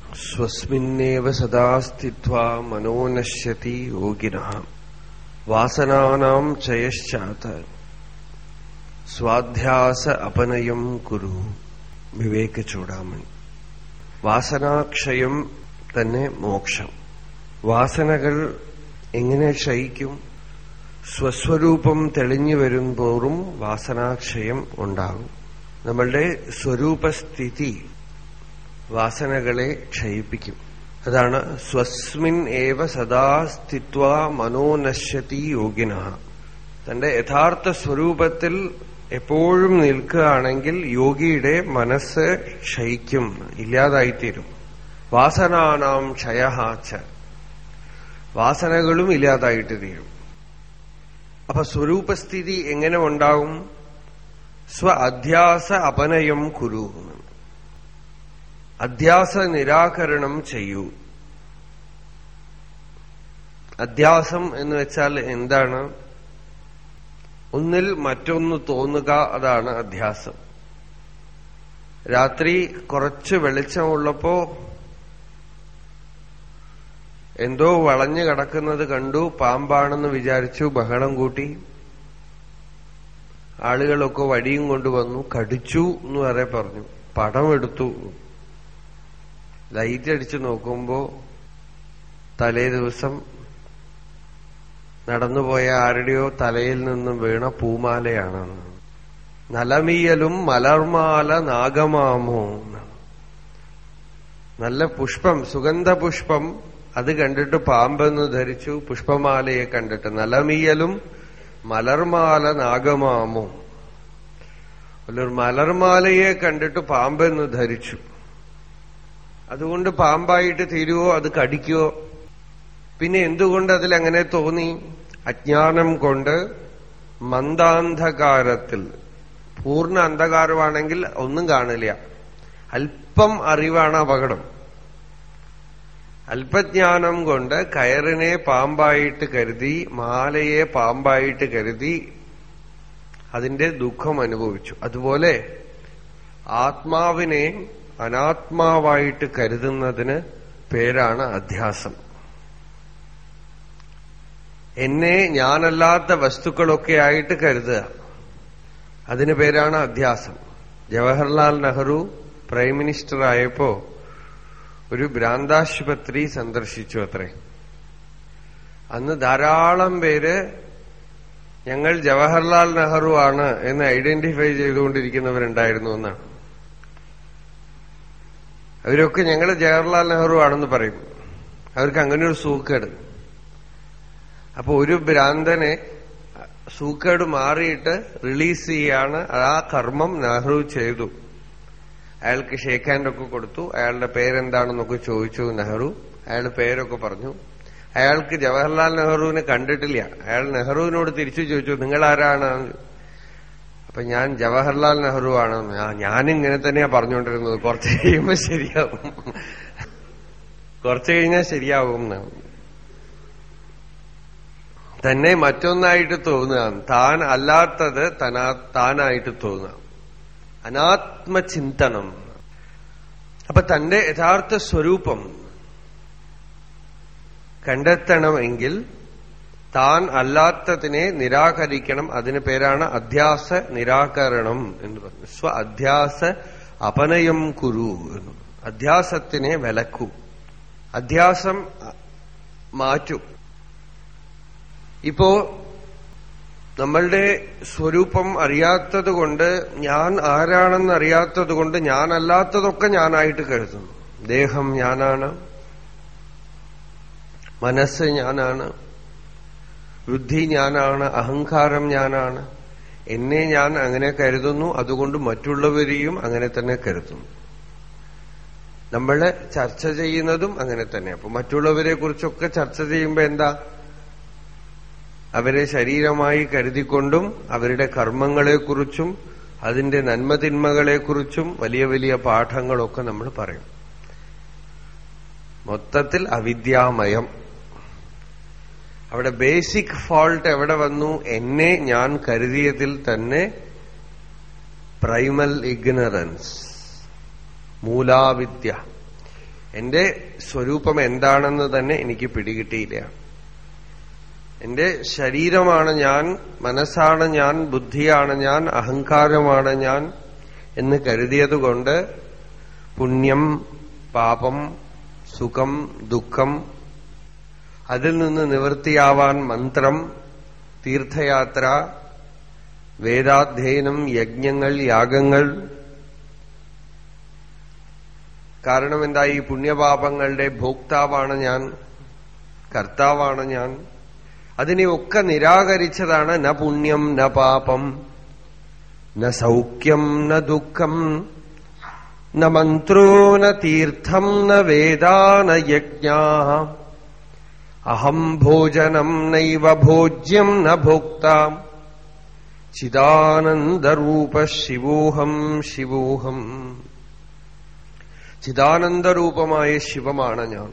സ്വസ്മിന്നേവ സദാ സ്ഥിത്വാ മനോ നശ്യതി യോഗിനഃ വാസനാനാം ചയശ്ചാത് സ്വാധ്യാസ അപനയം കുരു വിവേക ചൂടാമൻ വാസനാക്ഷയം തന്നെ മോക്ഷം വാസനകൾ എങ്ങനെ ക്ഷയിക്കും സ്വസ്വരൂപം തെളിഞ്ഞു വരുമ്പോറും വാസനാക്ഷയം ഉണ്ടാകും നമ്മളുടെ സ്വരൂപസ്ഥിതി വാസനകളെ ക്ഷയിപ്പിക്കും അതാണ് സ്വസ്മിൻ ഏവ സദാ സ്ഥിത്വ മനോനശ്യതി യോഗിന തന്റെ യഥാർത്ഥ സ്വരൂപത്തിൽ എപ്പോഴും നിൽക്കുകയാണെങ്കിൽ യോഗിയുടെ മനസ്സ് ക്ഷയിക്കും ഇല്ലാതായിത്തീരും വാസനാനാം ക്ഷയഹാച്ച വാസനകളും ഇല്ലാതായിട്ട് തീരും അപ്പൊ സ്വരൂപസ്ഥിതി എങ്ങനെ ഉണ്ടാവും സ്വ അധ്യാസ അപനയം കുരു അധ്യാസ നിരാകരണം ചെയ്യൂ അധ്യാസം എന്ന് വെച്ചാൽ എന്താണ് ഒന്നിൽ മറ്റൊന്ന് തോന്നുക അതാണ് അധ്യാസം രാത്രി കുറച്ച് വെളിച്ചമുള്ളപ്പോ എന്തോ വളഞ്ഞു കിടക്കുന്നത് കണ്ടു പാമ്പാണെന്ന് വിചാരിച്ചു ബഹളം കൂട്ടി ആളുകളൊക്കെ വടിയും കൊണ്ടുവന്നു കടിച്ചു എന്ന് വരെ പറഞ്ഞു പടമെടുത്തു ലൈറ്റ് അടിച്ചു നോക്കുമ്പോ തലേ ദിവസം നടന്നുപോയ ആരുടെയോ തലയിൽ നിന്നും വീണ പൂമാലയാണെന്ന് നലമിയലും മലർമാല നാഗമാമോ നല്ല പുഷ്പം സുഗന്ധ പുഷ്പം അത് കണ്ടിട്ട് പാമ്പെന്ന് ധരിച്ചു പുഷ്പമാലയെ കണ്ടിട്ട് നലമിയലും മലർമാല നാഗമാമോ ഒരു മലർമാലയെ കണ്ടിട്ട് പാമ്പെന്ന് ധരിച്ചു അതുകൊണ്ട് പാമ്പായിട്ട് തീരുവോ അത് കടിക്കുവോ പിന്നെ എന്തുകൊണ്ട് അതിൽ അങ്ങനെ തോന്നി അജ്ഞാനം കൊണ്ട് മന്ദാന്ധകാരത്തിൽ പൂർണ്ണ അന്ധകാരമാണെങ്കിൽ ഒന്നും കാണില്ല അല്പം അറിവാണ് അപകടം അല്പജ്ഞാനം കൊണ്ട് കയറിനെ പാമ്പായിട്ട് കരുതി മാലയെ പാമ്പായിട്ട് കരുതി അതിന്റെ ദുഃഖം അനുഭവിച്ചു അതുപോലെ ആത്മാവിനെ അനാത്മാവായിട്ട് കരുതുന്നതിന് പേരാണ് അധ്യാസം എന്നെ ഞാനല്ലാത്ത വസ്തുക്കളൊക്കെ ആയിട്ട് കരുതുക അതിന് പേരാണ് അധ്യാസം ജവഹർലാൽ നെഹ്റു പ്രൈം മിനിസ്റ്റർ ആയപ്പോ ഒരു ഭ്രാന്താശുപത്രി സന്ദർശിച്ചു അത്രേ അന്ന് ധാരാളം പേര് ഞങ്ങൾ ജവഹർലാൽ നെഹ്റു ആണ് എന്ന് ഐഡന്റിഫൈ ചെയ്തുകൊണ്ടിരിക്കുന്നവരുണ്ടായിരുന്നു എന്നാണ് അവരൊക്കെ ഞങ്ങൾ ജവഹർലാൽ നെഹ്റു ആണെന്ന് പറയും അവർക്ക് അങ്ങനെ ഒരു സൂക്കേട് അപ്പൊ ഒരു ഭ്രാന്തനെ സൂക്കേട് മാറിയിട്ട് റിലീസ് ചെയ്യാണ് ആ കർമ്മം നെഹ്റു ചെയ്തു അയാൾക്ക് ഷേക്ക് ഹാൻഡ് ഒക്കെ കൊടുത്തു അയാളുടെ പേരെന്താണെന്നൊക്കെ ചോദിച്ചു നെഹ്റു അയാളുടെ പേരൊക്കെ പറഞ്ഞു അയാൾക്ക് ജവഹർലാൽ നെഹ്റുവിനെ കണ്ടിട്ടില്ല അയാൾ നെഹ്റുവിനോട് തിരിച്ചു ചോദിച്ചു നിങ്ങൾ ആരാണ് അപ്പൊ ഞാൻ ജവഹർലാൽ നെഹ്റു ആണെന്ന് ഞാനിങ്ങനെ തന്നെയാ പറഞ്ഞുകൊണ്ടിരുന്നത് കുറച്ച് കഴിയുമ്പോ ശരിയാവും കുറച്ച് കഴിഞ്ഞാൽ ശരിയാവും എന്നാണ് തന്നെ മറ്റൊന്നായിട്ട് തോന്നുക താൻ അല്ലാത്തത് തനാ താനായിട്ട് തോന്നുക അനാത്മചിന്തനം അപ്പൊ തന്റെ യഥാർത്ഥ സ്വരൂപം കണ്ടെത്തണമെങ്കിൽ താൻ അല്ലാത്തതിനെ നിരാകരിക്കണം അതിന് പേരാണ് അധ്യാസ നിരാകരണം എന്ന് പറഞ്ഞു സ്വ അധ്യാസ അപനയം കുരു എന്ന് അധ്യാസത്തിനെ വിലക്കൂ അധ്യാസം മാറ്റൂ ഇപ്പോ നമ്മളുടെ സ്വരൂപം അറിയാത്തത് കൊണ്ട് ഞാൻ ആരാണെന്ന് അറിയാത്തത് കൊണ്ട് ഞാനല്ലാത്തതൊക്കെ ഞാനായിട്ട് കരുതുന്നു ദേഹം ഞാനാണ് മനസ്സ് ഞാനാണ് ബുദ്ധി ഞാനാണ് അഹങ്കാരം ഞാനാണ് എന്നെ ഞാൻ അങ്ങനെ കരുതുന്നു അതുകൊണ്ട് മറ്റുള്ളവരെയും അങ്ങനെ തന്നെ കരുതുന്നു നമ്മള് ചർച്ച ചെയ്യുന്നതും അങ്ങനെ തന്നെ അപ്പൊ മറ്റുള്ളവരെ കുറിച്ചൊക്കെ ചർച്ച ചെയ്യുമ്പോ എന്താ അവരെ ശരീരമായി കരുതിക്കൊണ്ടും അവരുടെ കർമ്മങ്ങളെക്കുറിച്ചും അതിന്റെ നന്മതിന്മകളെക്കുറിച്ചും വലിയ വലിയ പാഠങ്ങളൊക്കെ നമ്മൾ പറയും മൊത്തത്തിൽ അവിദ്യാമയം അവിടെ ബേസിക് ഫോൾട്ട് എവിടെ വന്നു എന്നെ ഞാൻ കരുതിയതിൽ തന്നെ പ്രൈമൽ ഇഗ്നറൻസ് മൂലാവിദ്യ എന്റെ സ്വരൂപം എന്താണെന്ന് തന്നെ എനിക്ക് പിടികിട്ടിയില്ല എന്റെ ശരീരമാണ് ഞാൻ മനസ്സാണ് ഞാൻ ബുദ്ധിയാണ് ഞാൻ അഹങ്കാരമാണ് ഞാൻ എന്ന് കരുതിയതുകൊണ്ട് പുണ്യം പാപം സുഖം ദുഃഖം അതിൽ നിന്ന് നിവൃത്തിയാവാൻ മന്ത്രം തീർത്ഥയാത്ര വേദാധ്യയനം യജ്ഞങ്ങൾ യാഗങ്ങൾ കാരണം എന്താ ഈ പുണ്യപാപങ്ങളുടെ ഭോക്താവാണ് ഞാൻ കർത്താവാണ് ഞാൻ അതിനെയൊക്കെ നിരാകരിച്ചതാണ് ന പുണ്യം ന പാപം ന സൗഖ്യം ന ദുഃഖം ന മന്ത്രോ ന തീർത്ഥം ന വേദാ ന യജ്ഞാ അഹം ഭോജനം നൈവ ഭോജ്യം ന ഭോക്താം ചിദാനന്ദരൂപ ശിവോഹം ശിവോഹം ചിദാനന്ദരൂപമായ ശിവമാണ് ഞാൻ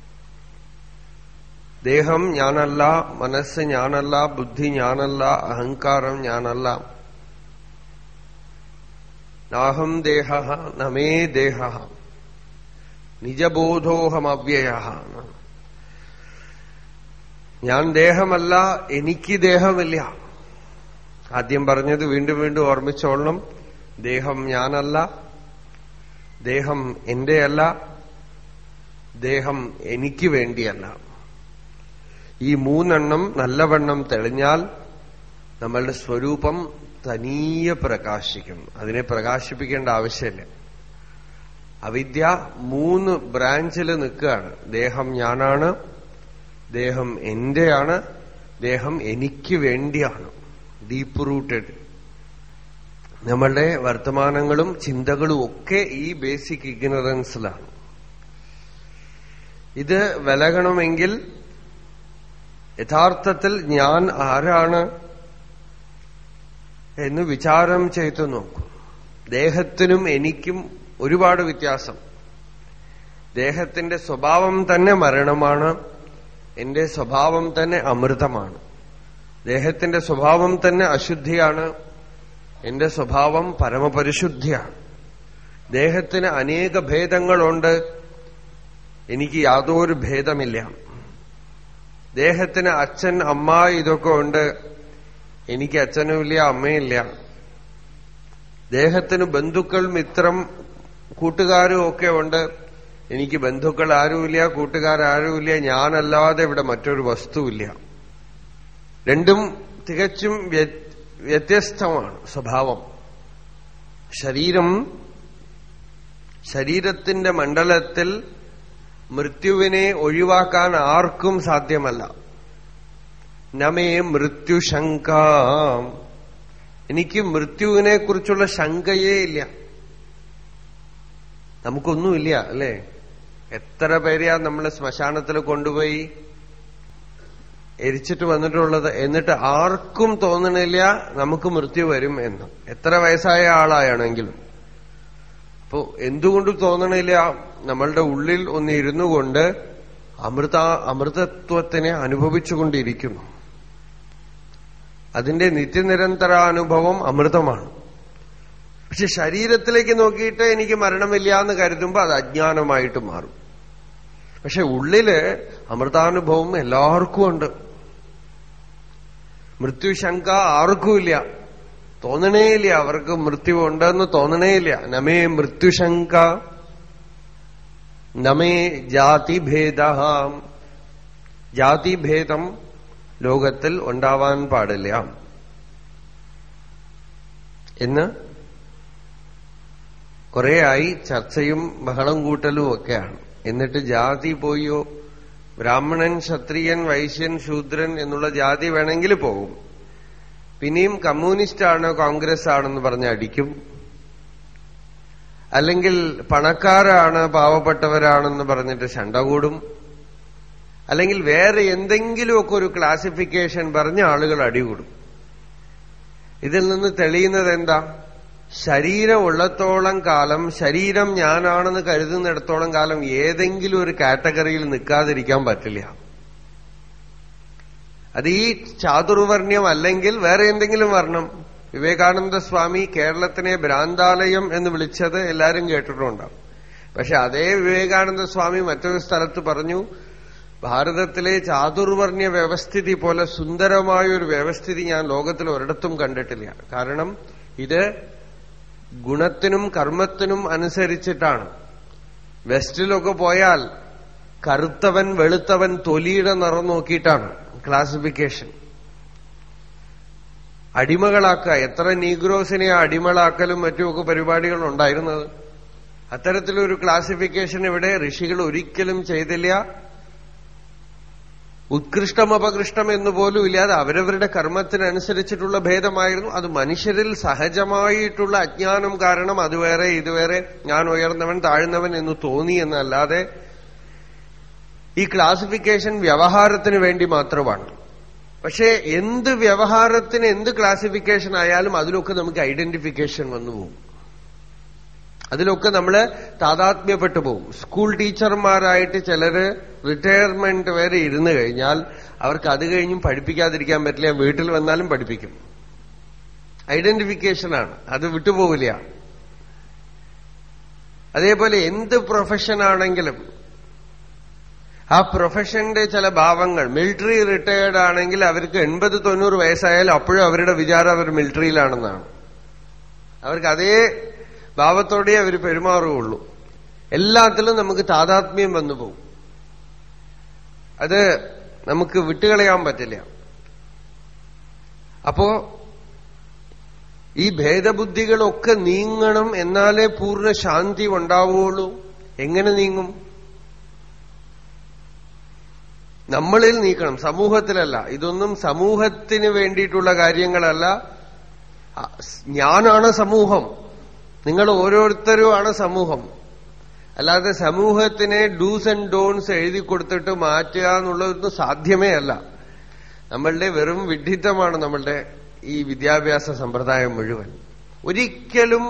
ദേഹം ഞാനല്ല മനസ്സ് ഞാനല്ല ബുദ്ധി ഞാനല്ല അഹങ്കാരം ഞാനല്ല നാഹം ദേഹ നമേ ദേഹ നിജബോധോഹമവ്യയ ഞാൻ ദേഹമല്ല എനിക്ക് ദേഹമില്ല ആദ്യം പറഞ്ഞത് വീണ്ടും വീണ്ടും ഓർമ്മിച്ചോളണം ദേഹം ഞാനല്ല ദേഹം എന്റെയല്ല ദേഹം എനിക്ക് വേണ്ടിയല്ല ഈ മൂന്നെണ്ണം നല്ലവണ്ണം തെളിഞ്ഞാൽ നമ്മളുടെ സ്വരൂപം തനിയെ പ്രകാശിക്കും അതിനെ പ്രകാശിപ്പിക്കേണ്ട ആവശ്യമില്ല അവിദ്യ മൂന്ന് ബ്രാഞ്ചിൽ നിൽക്കുകയാണ് ദേഹം ഞാനാണ് ദേഹം എന്റെയാണ് ദേഹം എനിക്ക് വേണ്ടിയാണ് ഡീപ്പ് റൂട്ടഡ് നമ്മളുടെ വർത്തമാനങ്ങളും ചിന്തകളും ഒക്കെ ഈ ബേസിക് ഇഗ്നറൻസിലാണ് ഇത് വിലകണമെങ്കിൽ യഥാർത്ഥത്തിൽ ഞാൻ ആരാണ് എന്ന് വിചാരം ചെയ്തു നോക്കും ദേഹത്തിനും എനിക്കും ഒരുപാട് വ്യത്യാസം ദേഹത്തിന്റെ സ്വഭാവം തന്നെ മരണമാണ് എന്റെ സ്വഭാവം തന്നെ അമൃതമാണ് ദേഹത്തിന്റെ സ്വഭാവം തന്നെ അശുദ്ധിയാണ് എന്റെ സ്വഭാവം പരമപരിശുദ്ധിയാണ് ദേഹത്തിന് അനേക ഭേദങ്ങളുണ്ട് എനിക്ക് യാതൊരു ഭേദമില്ല ദേഹത്തിന് അച്ഛൻ അമ്മ ഇതൊക്കെ ഉണ്ട് എനിക്ക് അച്ഛനുമില്ല അമ്മയില്ല ദേഹത്തിന് ബന്ധുക്കൾ മിത്രം കൂട്ടുകാരും ഒക്കെ ഉണ്ട് എനിക്ക് ബന്ധുക്കൾ ആരുമില്ല കൂട്ടുകാരാരുമില്ല ഞാനല്ലാതെ ഇവിടെ മറ്റൊരു വസ്തുവില്ല രണ്ടും തികച്ചും വ്യത്യസ്തമാണ് സ്വഭാവം ശരീരം ശരീരത്തിന്റെ മണ്ഡലത്തിൽ മൃത്യുവിനെ ഒഴിവാക്കാൻ ആർക്കും സാധ്യമല്ല നമേ മൃത്യുശങ്ക എനിക്ക് മൃത്യുവിനെ കുറിച്ചുള്ള ശങ്കയേ ഇല്ല നമുക്കൊന്നുമില്ല അല്ലേ എത്ര പേരെയാ നമ്മൾ ശ്മശാനത്തിൽ കൊണ്ടുപോയി എരിച്ചിട്ട് വന്നിട്ടുള്ളത് എന്നിട്ട് ആർക്കും തോന്നണില്ല നമുക്ക് മൃത്യു വരും എന്ന് എത്ര വയസ്സായ ആളായാണെങ്കിലും അപ്പോ എന്തുകൊണ്ട് തോന്നണില്ല നമ്മളുടെ ഉള്ളിൽ ഒന്ന് ഇരുന്നു കൊണ്ട് അമൃത അമൃതത്വത്തിനെ അനുഭവിച്ചുകൊണ്ടിരിക്കുന്നു അതിന്റെ നിത്യനിരന്തര അനുഭവം അമൃതമാണ് പക്ഷെ ശരീരത്തിലേക്ക് നോക്കിയിട്ട് എനിക്ക് മരണമില്ല എന്ന് കരുതുമ്പോൾ അത് അജ്ഞാനമായിട്ട് മാറും പക്ഷെ ഉള്ളില് അമൃതാനുഭവം എല്ലാവർക്കും ഉണ്ട് മൃത്യുശങ്ക ആർക്കുമില്ല തോന്നണേയില്ല അവർക്ക് മൃത്യു ഉണ്ടെന്ന് തോന്നണേയില്ല നമേ മൃത്യുശങ്ക നമേ ജാതിഭേദ ജാതിഭേദം ലോകത്തിൽ ഉണ്ടാവാൻ പാടില്ല എന്ന് കുറേയായി ചർച്ചയും ബഹളം കൂട്ടലും ഒക്കെയാണ് എന്നിട്ട് ജാതി പോയോ ബ്രാഹ്മണൻ ക്ഷത്രിയൻ വൈശ്യൻ ശൂദ്രൻ എന്നുള്ള ജാതി വേണമെങ്കിൽ പോകും പിന്നെയും കമ്മ്യൂണിസ്റ്റ് ആണ് കോൺഗ്രസ് ആണെന്ന് പറഞ്ഞ് അടിക്കും അല്ലെങ്കിൽ പണക്കാരാണ് പാവപ്പെട്ടവരാണെന്ന് പറഞ്ഞിട്ട് ശണ്ട കൂടും അല്ലെങ്കിൽ വേറെ എന്തെങ്കിലുമൊക്കെ ഒരു ക്ലാസിഫിക്കേഷൻ പറഞ്ഞ് ആളുകൾ അടികൂടും ഇതിൽ നിന്ന് തെളിയുന്നത് എന്താ ശരീരം ഉള്ളത്തോളം കാലം ശരീരം ഞാനാണെന്ന് കരുതുന്നിടത്തോളം കാലം ഏതെങ്കിലും ഒരു കാറ്റഗറിയിൽ നിൽക്കാതിരിക്കാൻ പറ്റില്ല അത് ഈ ചാതുർവർണ്ണ്യം അല്ലെങ്കിൽ വേറെ എന്തെങ്കിലും വർണ്ണം വിവേകാനന്ദ സ്വാമി കേരളത്തിനെ ഭ്രാന്താലയം എന്ന് വിളിച്ചത് എല്ലാരും കേട്ടിട്ടുണ്ടാവും പക്ഷെ അതേ വിവേകാനന്ദ സ്വാമി മറ്റൊരു സ്ഥലത്ത് പറഞ്ഞു ഭാരതത്തിലെ ചാതുർവർണ്ണ്യ വ്യവസ്ഥിതി പോലെ സുന്ദരമായ ഒരു വ്യവസ്ഥിതി ഞാൻ ലോകത്തിൽ ഒരിടത്തും കണ്ടിട്ടില്ല കാരണം ഇത് ഗുണത്തിനും കർമ്മത്തിനും അനുസരിച്ചിട്ടാണ് വെസ്റ്റിലൊക്കെ പോയാൽ കറുത്തവൻ വെളുത്തവൻ തൊലിയുടെ നിറം നോക്കിയിട്ടാണ് ക്ലാസിഫിക്കേഷൻ അടിമകളാക്കുക എത്ര നീഗ്രോസിനെ അടിമകളാക്കലും മറ്റുമൊക്കെ പരിപാടികൾ ഉണ്ടായിരുന്നത് അത്തരത്തിലൊരു ക്ലാസിഫിക്കേഷൻ ഇവിടെ ഋഷികൾ ഒരിക്കലും ചെയ്തില്ല ഉത്കൃഷ്ടം അപകൃഷ്ടം എന്ന് പോലും ഇല്ലാതെ അവരവരുടെ കർമ്മത്തിനനുസരിച്ചിട്ടുള്ള ഭേദമായിരുന്നു അത് മനുഷ്യരിൽ സഹജമായിട്ടുള്ള അജ്ഞാനം കാരണം അത് വേറെ ഇത് വേറെ ഞാൻ ഉയർന്നവൻ താഴ്ന്നവൻ എന്ന് തോന്നി എന്നല്ലാതെ ഈ ക്ലാസിഫിക്കേഷൻ വ്യവഹാരത്തിന് വേണ്ടി മാത്രമാണ് പക്ഷേ എന്ത് വ്യവഹാരത്തിന് എന്ത് ക്ലാസിഫിക്കേഷൻ ആയാലും അതിലൊക്കെ നമുക്ക് ഐഡന്റിഫിക്കേഷൻ വന്നു പോകും അതിലൊക്കെ നമ്മൾ താതാത്മ്യപ്പെട്ടു പോകും സ്കൂൾ ടീച്ചർമാരായിട്ട് ചിലര് റിട്ടയർമെന്റ് വരെ ഇരുന്നു കഴിഞ്ഞാൽ അവർക്ക് അത് കഴിഞ്ഞും പഠിപ്പിക്കാതിരിക്കാൻ പറ്റില്ല വീട്ടിൽ വന്നാലും പഠിപ്പിക്കും ഐഡന്റിഫിക്കേഷനാണ് അത് വിട്ടുപോകില്ല അതേപോലെ എന്ത് പ്രൊഫഷനാണെങ്കിലും ആ പ്രൊഫഷന്റെ ചില ഭാവങ്ങൾ മിലിറ്ററി റിട്ടയേർഡ് ആണെങ്കിൽ അവർക്ക് എൺപത് തൊണ്ണൂറ് വയസ്സായാലും അപ്പോഴും അവരുടെ വിചാരം അവർ മിലിറ്ററിയിലാണെന്നാണ് അവർക്ക് അതേ ഭാവത്തോടെ അവർ പെരുമാറുകയുള്ളൂ എല്ലാത്തിലും നമുക്ക് താതാത്മ്യം വന്നു പോകും അത് നമുക്ക് വിട്ടുകളയാൻ പറ്റില്ല അപ്പോ ഈ ഭേദബുദ്ധികളൊക്കെ നീങ്ങണം എന്നാലേ പൂർണ്ണ ശാന്തി ഉണ്ടാവുകയുള്ളൂ എങ്ങനെ നീങ്ങും നമ്മളിൽ നീക്കണം സമൂഹത്തിലല്ല ഇതൊന്നും സമൂഹത്തിന് വേണ്ടിയിട്ടുള്ള കാര്യങ്ങളല്ല ഞാനാണ് സമൂഹം നിങ്ങൾ ഓരോരുത്തരുമാണ് സമൂഹം അല്ലാതെ സമൂഹത്തിനെ ഡൂസ് ആൻഡ് ഡോൺസ് എഴുതി കൊടുത്തിട്ട് മാറ്റുക എന്നുള്ളതൊന്നും സാധ്യമേ അല്ല നമ്മളുടെ വെറും വിഡ്ഢിത്തമാണ് നമ്മളുടെ ഈ വിദ്യാഭ്യാസ സമ്പ്രദായം മുഴുവൻ ഒരിക്കലും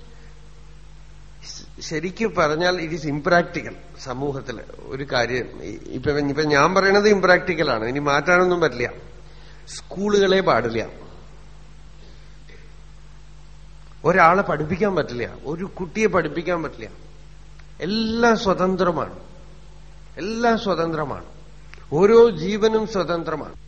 ശരിക്കും പറഞ്ഞാൽ ഇറ്റ് ഈസ് ഇംപ്രാക്ടിക്കൽ സമൂഹത്തിൽ ഒരു കാര്യം ഇപ്പൊ ഇപ്പൊ ഞാൻ പറയണത് ഇംപ്രാക്ടിക്കലാണ് ഇനി മാറ്റാനൊന്നും പറ്റില്ല സ്കൂളുകളെ പാടില്ല ഒരാളെ പഠിപ്പിക്കാൻ പറ്റില്ല ഒരു കുട്ടിയെ പഠിപ്പിക്കാൻ പറ്റില്ല എല്ലാം സ്വതന്ത്രമാണ് എല്ലാം സ്വതന്ത്രമാണ് ഓരോ ജീവനും സ്വതന്ത്രമാണ്